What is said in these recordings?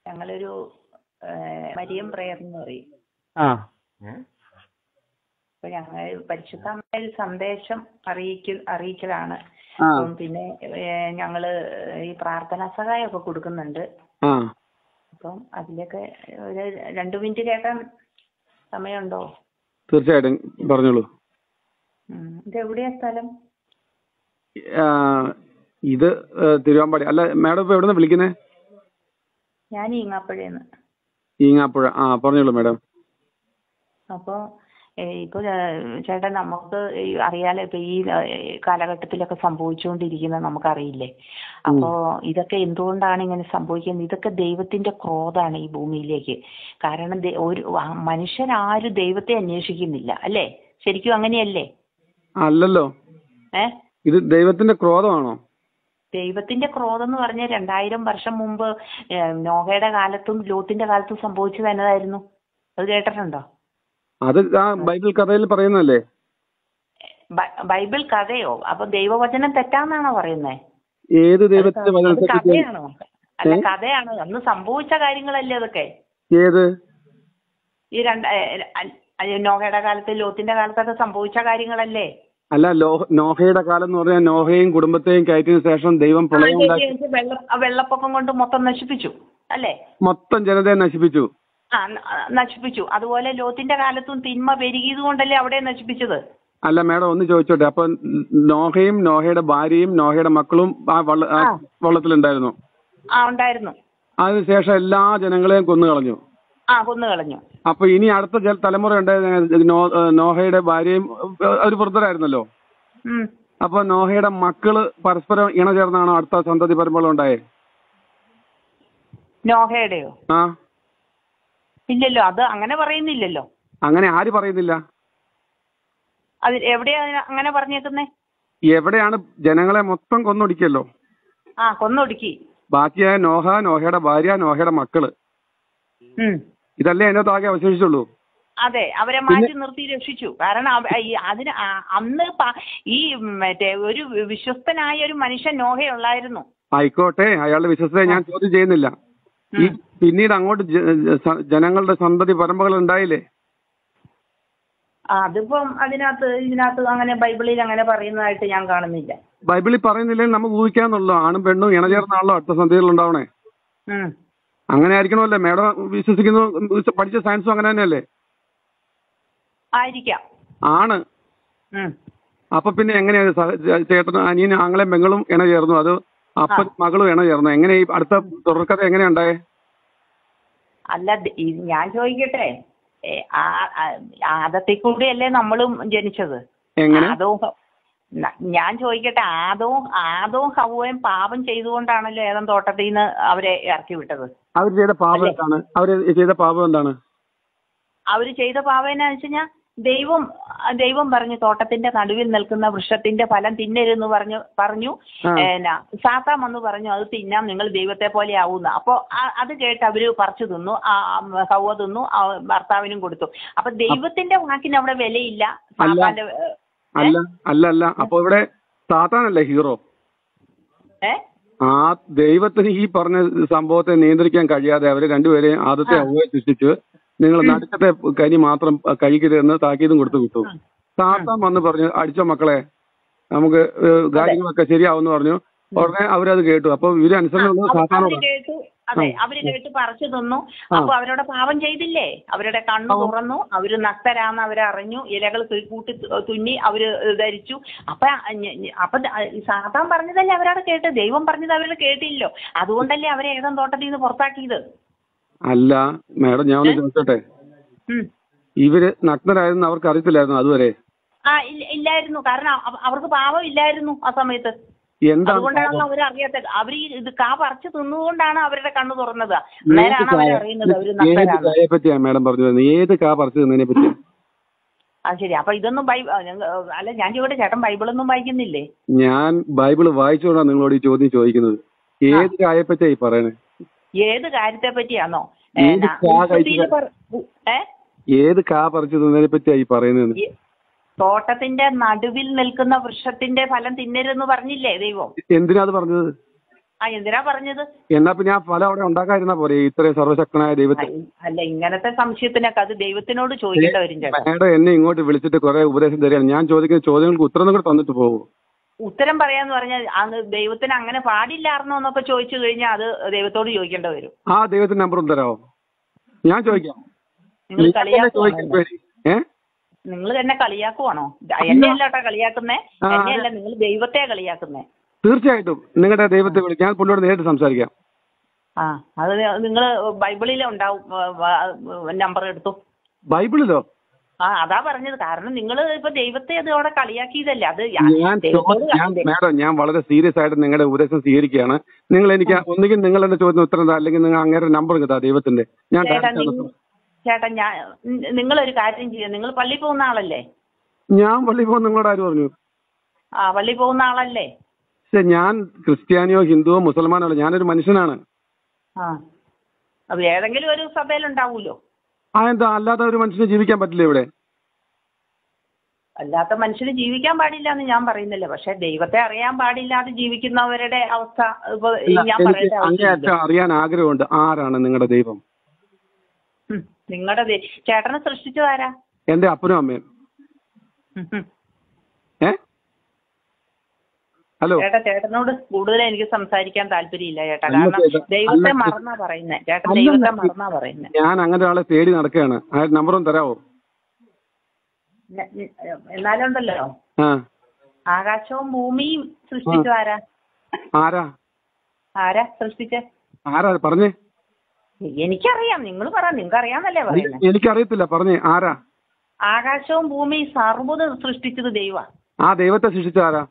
ഞങ്ങളൊരു ഏഹ്, മരിയം പ്രയർ എന്ന് പറയും ആ അപ്പൊ ഞങ്ങൾ പരിശുദ്ധ അമ്മയിൽ സന്ദേശം അറിയിക്കൽ അറിയിക്കലാണ് ആ അപ്പം പിന്നെ ഏഹ്, ഞങ്ങള് ഈ പ്രാർത്ഥനാ സഹായമൊക്കെ കൊടുക്കുന്നുണ്ട് ആ അപ്പം അതിലൊക്കെ ഒരു രണ്ടു മിനിറ്റ് കേൾക്കാൻ സമയമുണ്ടോ തീർച്ചയായിട്ടും പറഞ്ഞോളൂ ഉം. ഇത് എവിടെയാ സ്ഥലം ആ, ഇത് ഏ, തിരുവാമ്പാടി അല്ല മാഡം ഇപ്പൊ എവിടെ നിന്ന് വിളിക്കുന്നേ ഞാൻ ഈങ്ങാപ്പുഴയെന്ന് ഈങ്ങാപ്പുഴ ആ പറഞ്ഞോളൂ മാഡം അപ്പോൾ ഇപ്പൊ ഏഹ്, ചേട്ടൻ നമുക്ക് ഈ അറിയാലോ ഇപ്പൊ ഈ ഏഹ്, കാലഘട്ടത്തിലൊക്കെ സംഭവിച്ചുകൊണ്ടിരിക്കുന്നത് നമുക്കറിയില്ലേ അപ്പോ ഇതൊക്കെ എന്തുകൊണ്ടാണ് ഇങ്ങനെ സംഭവിക്കുന്നത് ഇതൊക്കെ ദൈവത്തിന്റെ ക്രോധാണ് ഈ ഭൂമിയിലേക്ക് കാരണം ദേ- ഒരു ആ, മനുഷ്യരാരും ദൈവത്തെ അന്വേഷിക്കുന്നില്ല അല്ലേ ശരിക്കും അങ്ങനെയല്ലേ അല്ലല്ലോ ഏ ഇത് ദൈവത്തിന്റെ ക്രോധമാണോ ദൈവത്തിന്റെ ക്രോധം എന്ന് പറഞ്ഞാൽ രണ്ടായിരം വർഷം മുമ്പ് ഏഹ്, നോഹയുടെ കാലത്തും ലോത്തിന്റെ കാലത്തും സംഭവിച്ചത് എന്നതായിരുന്നു അത് കേട്ടിട്ടുണ്ടോ അത് ആ ബൈബിൾ കഥയിൽ പറയുന്നല്ലേ ബ- ബൈബിൾ കഥയോ അപ്പൊ ദൈവവചനം തെറ്റാന്നാണോ പറയുന്നേ ഏത് ദൈവത്തിന്റെ അത് വചനത്തെ പറ്റി കഥയാണോ അല്ല കഥയാണോ അന്ന് സംഭവിച്ച കാര്യങ്ങളല്ലേ അതൊക്കെ ഏത് ഈ രണ്ട് ഏ, അ- അ- നോഹയുടെ കാലത്ത് ലോത്തിന്റെ കാലത്തൊക്കെ സംഭവിച്ച കാര്യങ്ങളല്ലേ അല്ല ലോ നോഹയുടെ കാലം എന്ന് പറഞ്ഞാൽ നോഹയും കുടുംബത്തെയും കയറ്റിയതിനു ശേഷം ദൈവം ആ, പ്രളയം ശരി, ഉണ്ടാക്കി ശരി, വെള്ള ആ വെള്ളപ്പൊക്കം കൊണ്ട് മൊത്തം നശിപ്പിച്ചു അല്ലേ മൊത്തം ജനതയെ നശിപ്പിച്ചു ആ ന- ആ, നശിപ്പിച്ചു അതുപോലെ ലോത്തിന്റെ കാലത്തും തിന്മ പെരുകിയത് കൊണ്ടല്ലേ അവിടെ നശിപ്പിച്ചത് അല്ല മാഡം ഒന്ന് ചോദിച്ചോട്ടെ അപ്പൊ നോഹയും നോഹയുടെ ഭാര്യയും നോഹയുടെ മക്കളും ആ വള്ള ആ ആ. വള്ളത്തിലുണ്ടായിരുന്നു ആ ഉണ്ടായിരുന്നു അതിനുശേഷം എല്ലാ ജനങ്ങളെയും കൊന്നു കളഞ്ഞു ആ കൊന്നു കളഞ്ഞു അപ്പൊ ഇനി അടുത്ത ജ- തലമുറ ഉണ്ടായത് നോ- നോഹയുടെ ഭാര്യയും ഒരു വൃദ്ധരായിരുന്നല്ലോ ഉം അപ്പൊ നോഹയുടെ മക്കള് പരസ്പരം ഇണ ചേർന്നാണോ അടുത്ത സന്തതി പരമ്പര ഉണ്ടായേ നോഹയുടെയോ ആ ഇല്ലല്ലോ അത് അങ്ങനെ പറയുന്നില്ലല്ലോ അങ്ങനെ ആര് പറയുന്നില്ല അത് എവിടെയാ അതിന- അങ്ങനെ പറഞ്ഞേക്കുന്നേ എവിടെയാണ് ജനങ്ങളെ മൊത്തം കൊന്നൊടിക്കല്ലോ ആ കൊന്നൊടുക്കി ബാക്കിയായ നോഹ നോഹയുടെ ഭാര്യ നോഹയുടെ മക്കള് ഉം ഇതല്ലേ അതിനകത്ത് ആകെ അവശേഷിച്ചുള്ളൂ അതെ അവരെ മാറ്റി നിർത്തി രക്ഷിച്ചു കാരണം അവ- ഈ അതിന് ആ- അന്ന് പ- ഈ മറ്റേ ഒരു വിശ്വസ്തനായ ഒരു മനുഷ്യൻ നോഹയുള്ളായിരുന്നു ആയിക്കോട്ടെ അയാളുടെ വിശ്വസത്തെ ഞാൻ ചോദ്യം ചെയ്യുന്നില്ല ഈ പിന്നീട് അങ്ങോട്ട് ജ- ജ- സ- ജനങ്ങളുടെ സന്തതി പരമ്പരകൾ ഉണ്ടായില്ലേ ആ, അതിപ്പം അതിനകത്ത് ഇതിനകത്ത് അങ്ങനെ ബൈബിളിൽ അങ്ങനെ പറയുന്നതായിട്ട് ഞാൻ കാണുന്നില്ല ബൈബിളിൽ പറയുന്നില്ലെങ്കിൽ നമുക്ക് ഊഹിക്കാന്നുള്ളൂ ആണും പെണ്ണും ഇണചേർന്നാണല്ലോ അടുത്ത സന്ധികൾ ഉണ്ടാവണേ ഉം. അങ്ങനെ ആയിരിക്കണമല്ലേ മാഡം വിശ്വസിക്കുന്നു വിശ്വ- പഠിച്ച സയൻസും അങ്ങനെ തന്നെയല്ലേ ആയിരിക്കാം ആണ് ഉം. അപ്പൊ പിന്നെ എങ്ങനെയാ സഹ- ചേ- ചേട്ടനും അനിയനും ആങ്ങളെയും പെങ്ങളും ഇണ ചേർന്നു അത് അപ്പൻ മകളും ഇണ ചേർന്നു എങ്ങനെ ഈ അടുത്ത തുടർക്കഥ എങ്ങനെയാ ഉണ്ടായേ അല്ല ദ- ഈ ഞാൻ ചോദിക്കട്ടെ ഏ, ആ- ആ- ആദത്തിൽ കൂടിയല്ലേ നമ്മളും ജനിച്ചത് എങ്ങനെ ആദവും ഹ- ന- ഞാൻ ചോദിക്കട്ടെ ആദവും ആദവും ഹവയും പാപം ചെയ്തുകൊണ്ടാണല്ലോ ഏതൻ തോട്ടത്തിൽ നിന്ന് അവരെ ഇറക്കി വിട്ടത് അവർ ചെയ്ത പാപം എന്താണ് അവര് ചെയ്ത പാപം എന്താണ് അവര് ചെയ്ത പാപം എന്നാന്ന് വെച്ച് കഴിഞ്ഞാൽ ദൈവം ദൈവം പറഞ്ഞു തോട്ടത്തിന്റെ നടുവിൽ നിൽക്കുന്ന വൃക്ഷത്തിന്റെ ഫലം തിന്നരുതെന്ന് പറഞ്ഞു പറഞ്ഞു ആ. എന്നാ സാത്താൻ വന്ന് പറഞ്ഞു അത് തിന്നാം നിങ്ങൾ ദൈവത്തെ പോലെ ആവുന്ന അപ്പൊ ആ- അത് കേട്ട് അവര് പറിച്ചു തിന്നു ആ ആ, ഹൗവ തിന്നു ആ ഭർത്താവിനും കൊടുത്തു അപ്പൊ ദൈവത്തിന്റെ വാക്കിന് അവിടെ വിലയില്ല അല്ല. സാത്താന്റെ ഏ, അല്ല അല്ല അല്ല അപ്പൊ ഇവിടെ സാത്താനല്ലേ ഹീറോ ഏ ആ ദൈവത്തിന് ഈ പറഞ്ഞ സംഭവത്തെ നിയന്ത്രിക്കാൻ കഴിയാതെ അവര് രണ്ടുപേരെയും ആദ്യത്തെ അവയെ സൃഷ്ടിച്ച് നിങ്ങൾ നടുക്കത്തെ കനി മാത്രം കഴിക്കരുതെന്ന് താക്കീതും കൊടുത്തു വിട്ടു സാത്താൻ വന്ന് പറഞ്ഞു അടിച്ചോ മക്കളെ നമുക്ക് ഏഹ്, കാര്യങ്ങളൊക്കെ ശരിയാവുമെന്ന് പറഞ്ഞു ഉടനെ അവരത് കേട്ടു അപ്പൊ ഇവര് അനുസരണമുള്ളത് അവ- അവര് സാത്താനോട് കേട്ടു അതെ അവര് കേട്ട് പറിച്ചു തിന്നു അപ്പൊ അവരുടെ പാപം ചെയ്തില്ലേ അവരുടെ കണ്ണു തുറന്നു അവര് നക്തരാന്ന് അവരറിഞ്ഞു ഇലകൾ തു- കൂട്ടി തു- തുന്നി അവര് ധരിച്ചു അപ്പൊ ഞ- ഞ- അപ്പൊ ദ- ഈ സാത്താൻ പറഞ്ഞതല്ലേ അവരവിടെ കേട്ട് ദൈവം പറഞ്ഞത് അവര് കേട്ടില്ലോ അതുകൊണ്ടല്ലേ അവരെ ഏതൻ തോട്ടത്തിൽ നിന്ന് പുറത്താക്കിയത് അല്ല മാഡം ഞാൻ ഒന്ന് ചോദിച്ചോട്ടെ ഉം. ഇവര് നഗ്നരായെന്ന് അവർക്ക് അറിയത്തില്ലായിരുന്നു അതുവരെ ആ ഇല്ല- ഇല്ലായിരുന്നു കാരണം അവ- അവർക്ക് പാപം ഇല്ലായിരുന്നു ആ സമയത്ത് എന്താണ് അതുകൊണ്ടാണല്ലോ അവർ അറിയാത്തത് അവർ ഈ ഇത് കാ പറിച്ചു തിന്നുകൊണ്ടാണ് അവരുടെ കണ്ണ് തുറന്നത് നേരാണ് അവരറിയുന്നത് അവര് ഏത് നക്തരാണ് കായെ പറ്റിയാ മാഡം പറഞ്ഞു വരുന്നത് ഏത് കാ പറിച്ചു തന്നതിനെ പറ്റിയാ അത് ശരി അപ്പൊ ഇതൊന്നും ബൈ ആ, ഞങ്ങ- അല്ല ഞാൻ ചോദിക്കട്ടെ ചേട്ടൻ ബൈബിളൊന്നും വായിക്കുന്നില്ലേ ഞാൻ ബൈബിള് വായിച്ചുകൊണ്ടാണ് നിങ്ങളോട് ഈ ചോദ്യം ചോദിക്കുന്നത് ഏത് കായെ പറ്റിയാ ഈ പറയണേ ഏത് കാര്യത്തെ പറ്റിയാണോ ഏത് കാ കഴിച്ചത്? ഏ ഏത് കാ പറിച്ചു തന്നതിനെ പറ്റിയാ ഈ പറയുന്നത് ഈ തോട്ടത്തിന്റെ നടുവിൽ നിൽക്കുന്ന വൃക്ഷത്തിന്റെ ഫലം തിന്നരുതെന്ന് പറഞ്ഞില്ലേ ദൈവം എന്തിനാ അത് പറഞ്ഞത് ആ എന്തിനാ പറഞ്ഞത് എന്നാ പിന്നെ ആ ഫലം അവിടെ ഉണ്ടാക്കാതിരുന്നാ പോരെ ഇത്രയും സർവശക്തനായ ദൈവത്തെ അല്ല ഇങ്ങനത്തെ സംശയത്തിനൊക്കെ അത് ദൈവത്തിനോട് ചോദിക്കേണ്ട വരും ചേട്ടാ മേഡം എന്നെ ഇങ്ങോട്ട് വിളിച്ചിട്ട് കുറെ ഉപദേശം തരികയാണ് ഞാൻ ചോദിക്കുന്ന ചോദ്യങ്ങൾക്ക് ഉത്തരം കൂടെ തന്നിട്ട് പോകും ഉത്തരം പറയാന്ന് പറഞ്ഞാൽ അന്ന് ദൈവത്തിന് അങ്ങനെ പാടില്ലായിരുന്നോ എന്നൊക്കെ ചോദിച്ചു കഴിഞ്ഞാൽ അത് ദൈവത്തോട് ചോദിക്കേണ്ട വരും ആ ദൈവത്തിന്റെ നമ്പർ ഒന്ന് തരാമോ ഞാൻ ചോദിക്കാം നിങ്ങൾ നിങ്ങൾ തന്നെ ചോദിക്കാൻ കളിയാക്കുവാണോ പേടി ഏ നിങ്ങൾ തന്നെ കളിയാക്കുവാണോ എന്നെ അല്ല കേട്ടോ കളിയാക്കുന്നേ ആ, അതെ. എന്നെയല്ല നിങ്ങൾ ദൈവത്തെ കളിയാക്കുന്നേ തീർച്ചയായിട്ടും നിങ്ങളുടെ ദൈവത്തെ വിളിക്കാം ഞാൻ പുള്ളിയോട് നേരിട്ട് സംസാരിക്കാം ആ അത് നിങ്ങൾ ബൈബിളിലെ ഉണ്ടാവും നമ്പർ എടുത്തു ബൈബിളിലോ ആ അതാ പറഞ്ഞത് കാരണം നിങ്ങൾ ഇപ്പൊ ദൈവത്തെ അത് അവിടെ കളിയാക്കിയതല്ലേ അത് ഞാൻ ദൈവത്തോട് ചോ- ഞാൻ ദൈ- മാഡം ഞാൻ വളരെ സീരിയസ് ആയിട്ട് നിങ്ങളുടെ ഉപദേശം സ്വീകരിക്കുകയാണ് നിങ്ങൾ എനിക്ക് ഒന്നുകിൽ നിങ്ങൾ എന്റെ ചോദ്യത്തിന് ഉത്തരം താ അല്ലെങ്കിൽ നിങ്ങൾ അങ്ങേരെ നമ്പർ കിട്ടാ ദൈവത്തിന്റെ ഞാൻ ചേട്ടാ direct നിങ്ങ- ചേട്ടാ ഞാൻ നിങ്ങളൊരു കാര്യം ചെയ്യുക നിങ്ങൾ പള്ളി പോകുന്ന ആളല്ലേ ഞാൻ പള്ളി പോകുന്ന നിങ്ങളോട് ആര് പറഞ്ഞു ആ പള്ളി പോകുന്ന ആളല്ലേ പക്ഷെ ഞാൻ ക്രിസ്ത്യാനിയോ ഹിന്ദുവോ മുസൽമാനോ അല്ല ഞാനൊരു മനുഷ്യനാണ് ആ അത് ഏതെങ്കിലും ഒരു സഭയിലുണ്ടാവൂലോ ആ എന്താ അല്ലാതെ ഒരു മനുഷ്യന് ജീവിക്കാൻ പറ്റില്ല ഇവിടെ അല്ലാത്ത മനുഷ്യന് ജീവിക്കാൻ പാടില്ല എന്ന് ഞാൻ പറയുന്നില്ല പക്ഷെ ദൈവത്തെ അറിയാൻ പാടില്ലാതെ ജീവിക്കുന്നവരുടെ അവസ്ഥ ഇപ്പൊ ഇല്ല, ഞാൻ എനിക്ക് പറയേണ്ട ആവശ്യമില്ല അങ്ങേയറ്റം അറിയാൻ ആഗ്രഹമുണ്ട് ആരാണ് നിങ്ങളുടെ ദൈവം നിങ്ങളുടെ ചേട്ടനെ സൃഷ്ടിച്ചതാരാ എന്റെ അപ്പനും അമ്മയും ഉം, ഉം. ഏ ഹലോ ചേട്ടാ ചേട്ടനോട് കൂടുതൽ എനിക്ക് സംസാരിക്കാൻ താല്പര്യമില്ല ചേട്ടാ അല്ല കാരണം ചേട്ടാ, ദൈവത്തെ അല്ല മറന്നാ പറയുന്നേ ചേട്ടൻ അല്ല ദൈവത്തെ ചേട്ടാ. മറന്നാ പറയുന്നേ ഞാൻ അങ്ങനെ ഒരാളെ തേടി നടക്കുകയാണ് ആ നമ്പറും തരാവോ ഞ- ഞ- എന്നാലും ഉണ്ടല്ലോ ആ ആകാശവും ഭൂമിയും സൃഷ്ടിച്ചത് ആരാ ആരാ ആരാ സൃഷ്ടിച്ചേ ആരാ പറഞ്ഞേ എനിക്കറിയാം നിങ്ങൾ പറ നിങ്ങൾക്ക് അറിയാന്നല്ലേ പറയുന്നത് എനിക്കറിയത്തില്ല പറഞ്ഞേ ആരാ ആകാശവും ഭൂമിയും സർവ്വതും സൃഷ്ടിച്ചത് ദൈവ ആ ദൈവത്തെ സൃഷ്ടിച്ച ആരാ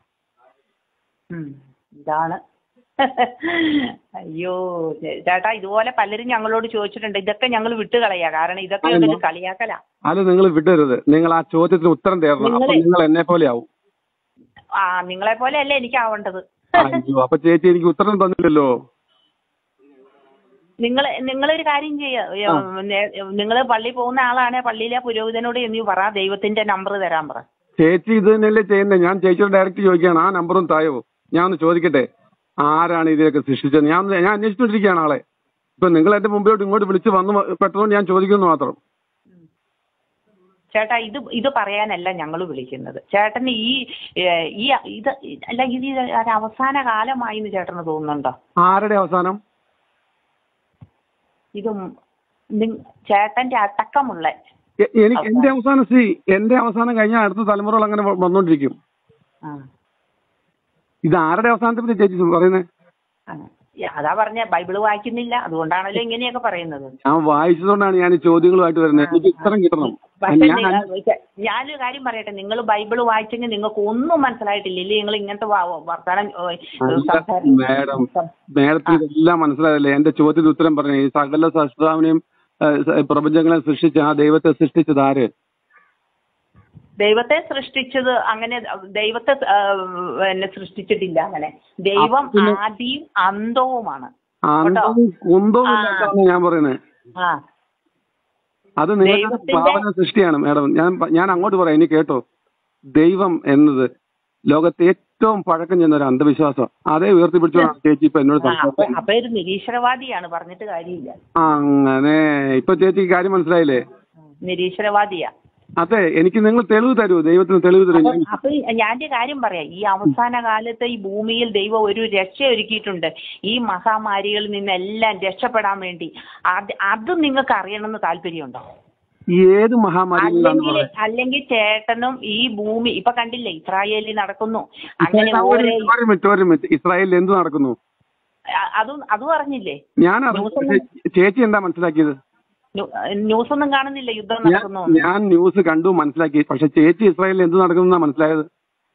ഇതാണ് അയ്യോ ചേ- ചേട്ടാ ഇതുപോലെ പലരും ഞങ്ങളോട് ചോദിച്ചിട്ടുണ്ട് ഇതൊക്കെ ഞങ്ങൾ വിട്ടുകളയാ കാരണം ഇതൊക്കെ ഒരു കളിയാക്കലാ അത് നിങ്ങൾ വിടരുത് നിങ്ങൾ ആ ചോദ്യത്തിന് ഉത്തരം തേടണം അപ്പൊ നിങ്ങളെ- നിങ്ങൾ എന്നെ പോലെ ആവും ആ നിങ്ങളെ പോലെ അല്ലേ എനിക്ക് ആവേണ്ടത് അയ്യോ അപ്പൊ ചേച്ചി എനിക്ക് ഉത്തരം തന്നില്ലല്ലോ നിങ്ങൾ നിങ്ങളൊരു കാര്യം ചെയ്യുക നിങ്ങൾ പള്ളി പോകുന്ന ആളാണ് പള്ളിയിലെ പുരോഹിതനോട് എന്ന് പറ ദൈവത്തിന്റെ നമ്പർ തരാൻ പറ ചേച്ചി ഇത് തന്നെയല്ലേ ചെയ്യുന്നത് ഞാൻ ചേച്ചിയോട് ഡയറക്റ്റ് ചോദിക്കുകയാണ് ആ നമ്പറും തായോ ഞാൻ ഒന്ന് ചോദിക്കട്ടെ ആരാണ് ഇതിനൊക്കെ സൃഷ്ടിച്ചത് ഞാൻ ഒന്ന് ഞാൻ അന്വേഷിച്ചുകൊണ്ടിരിക്കുകയാണ് ആളെ ഇപ്പൊ നിങ്ങൾ എന്റെ മുമ്പിലോട്ട് ഇങ്ങോട്ട് വിളിച്ച് വന്ന് പെട്ടെന്ന് ഞാൻ ചോദിക്കുന്നു മാത്രം ചേട്ടാ ഇത് ഇത് പറയാനല്ല ഞങ്ങൾ വിളിക്കുന്നത് ചേട്ടന് ഈ ഏ, ഈ ഇത് അല്ല ഇത് ഒരു അവസാന കാലമായി എന്ന് ചേട്ടന് തോന്നുന്നുണ്ടോ ആരുടെ അവസാനം ഇത് നി- ചേട്ടന്റെ അടക്കമുള്ള എ- എനിക്ക് എന്റെ അവസാനം സി എന്റെ അവസാനം കഴിഞ്ഞാൽ അടുത്ത തലമുറകൾ അങ്ങനെ വ- വന്നോണ്ടിരിക്കും ആ, ഇത് ആരുടെ അവസാനത്തെ പറ്റി ചേച്ചി പറയുന്നത് ആ. അതാ പറഞ്ഞ ബൈബിള് വായിക്കുന്നില്ല അതുകൊണ്ടാണല്ലോ ഇങ്ങനെയൊക്കെ പറയുന്നത് ഞാൻ വായിച്ചതുകൊണ്ടാണ് ഞാൻ ഈ ചോദ്യങ്ങളുമായിട്ട് വരുന്നത് എനിക്ക് ഉത്തരം കിട്ടണം പക്ഷെ ഞാൻ നിങ്ങൾ- ഞാനൊരു കാര്യം പറയട്ടെ നിങ്ങൾ ബൈബിള് വായിച്ചെങ്കിൽ നിങ്ങൾക്ക് ഒന്നും മനസ്സിലായിട്ടില്ല ഇല്ലേ നിങ്ങൾ ഇങ്ങനത്തെ വാ- വർത്തമാനം ഏ, അല്ല, സംസാരം- മാഡം മാഡത്തിന് ഇതെല്ലാം മനസ്സിലായല്ലേ എന്റെ ചോദ്യത്തിന് ഉത്തരം പറഞ്ഞു ഈ സകല സൃഷ്ടാവിനെയും പ്രപഞ്ചങ്ങളെ സൃഷ്ടിച്ച ആ ദൈവത്തെ സൃഷ്ടിച്ചത് ആര് ദൈവത്തെ സൃഷ്ടിച്ചത് അങ്ങനെ ദൈവത്തെ ആ, പിന്നെ സൃഷ്ടിച്ചിട്ടില്ല അങ്ങനെ ദൈവം ആദിയും അന്തവുമാണ് അന്തവും കുന്തവും ഇല്ലാത്തതാണ് ഞാൻ പറയുന്നത് ആ അത് നിങ്ങളുടെ ദൈവത്തിന്റെ- ഭാവന സൃഷ്ടിയാണ് മാഡം ഞാൻ പ- ഞാൻ അങ്ങോട്ട് പറയാം ഇനി കേട്ടോ ദൈവം എന്നത് ലോകത്തെ ഏറ്റവും പഴക്കം ചെന്ന ഒരു അന്ധവിശ്വാസം അതേ ഉയർത്തിപ്പിടിച്ചോളാം ചേച്ചി ഇപ്പൊ എന്നോട് ആ, അപ്പൊ സംസാരിക്കുന്നത് അപ്പൊ ഒരു നിരീശ്വരവാദിയാണ് പറഞ്ഞിട്ട് കാര്യമില്ല അങ്ങനെ ഇപ്പൊ ചേച്ചിക്ക് കാര്യം മനസ്സിലായില്ലേ നിരീശ്വരവാദിയാ അതെ എനിക്ക് നിങ്ങൾ തെളിവ് തരൂ ദൈവത്തിന് തെളിവ് തരൂ ഞാൻ അപ്പൊ ഞാൻ ഒരു കാര്യം പറയാം ഈ അവസാന കാലത്ത് ഈ ഭൂമിയിൽ ദൈവം ഒരു രക്ഷ ഒരുക്കിയിട്ടുണ്ട് ഈ മഹാമാരികളിൽ നിന്നെല്ലാം രക്ഷപ്പെടാൻ വേണ്ടി അത് അത് നിങ്ങൾക്ക് അറിയണമെന്ന് താല്പര്യമുണ്ടോ ഏത് മഹാമാരികളാണ് അല്ലെങ്കിൽ അല്ലെങ്കിൽ ചേട്ടനും ഈ ഭൂമി ഇപ്പൊ കണ്ടില്ലേ ഇസ്രായേലിൽ നടക്കുന്നു അങ്ങനെ ഒരു ഓരോ മിനിറ്റ്, ഒരു മിനിറ്റ് ഒരു മിനിറ്റ് ഇസ്രായേലിൽ എന്ത് നടക്കുന്നു അ- അതും അതും അറിഞ്ഞില്ലേ ഞാൻ അറിഞ്ഞു. പക്ഷേ ചേച്ചി എന്താ മനസ്സിലാക്കിയത് ന്യൂസ് ഒന്നും കാണുന്നില്ല യുദ്ധം ഞാൻ നടക്കുന്നു ഞാൻ ന്യൂസ് കണ്ടു മനസ്സിലാക്കി പക്ഷെ ചേച്ചി ഇസ്രായേലിൽ എന്ത് നടക്കുന്നു മനസ്സിലായത്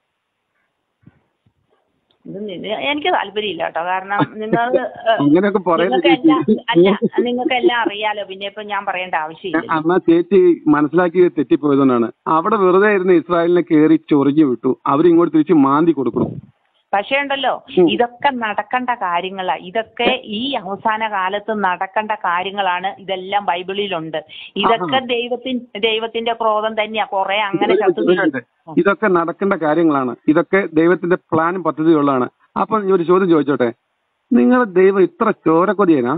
ഇത് നി- എനിക്ക് താല്പര്യമില്ല കേട്ടോ കാരണം നിങ്ങൾ അങ്ങനെയൊക്കെ പറയരുത് നിങ്ങൾക്കെല്ലാം ചേച്ചി. അല്ല നിങ്ങൾക്കെല്ലാം അറിയാലോ പിന്നെ ഇപ്പൊ ഞാൻ പറയേണ്ട ആവശ്യമില്ല എന്നാ ചേച്ചി മനസ്സിലാക്കി തെറ്റിപ്പോയതുകൊണ്ടാണ് അവിടെ വെറുതെ ഇരുന്ന് ഇസ്രായേലിനെ കയറി ചൊറിഞ്ഞു വിട്ടു അവരിങ്ങോട്ട് തിരിച്ച് മാന്തി കൊടുക്കണം പക്ഷേ ഉണ്ടല്ലോ ഇതൊക്കെ നടക്കേണ്ട കാര്യങ്ങളാ ഇതൊക്കെ ഈ അവസാന കാലത്ത് നടക്കേണ്ട കാര്യങ്ങളാണ് ഇതെല്ലാം ബൈബിളിലുണ്ട് ഇതൊക്കെ ദൈവത്തിൻ ദൈവത്തിന്റെ ക്രോധം തന്നെയാ കുറെ അങ്ങനെ ചത്തു വീഴും. ഇതൊക്കെ നടക്കേണ്ട കാര്യങ്ങളാണ് ഇതൊക്കെ ദൈവത്തിന്റെ പ്ലാനും പദ്ധതിയുള്ളതാണ് അപ്പൊ ഞാൻ ഒരു ചോദ്യം ചോദിച്ചോട്ടെ നിങ്ങളുടെ ദൈവം ഇത്ര ചോരക്കൊതിയനാ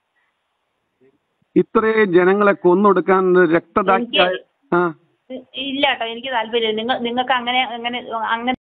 ഇത്രയും ജനങ്ങളെ കൊന്നൊടുക്കാൻ രക്തദാക്ഷ എനിക്ക് ആ ഇല്ല കേട്ടോ എനിക്ക് താല്പര്യം നിങ്ങൾ നിങ്ങൾക്ക് അങ്ങനെ അങ്ങനെ അങ്ങനെ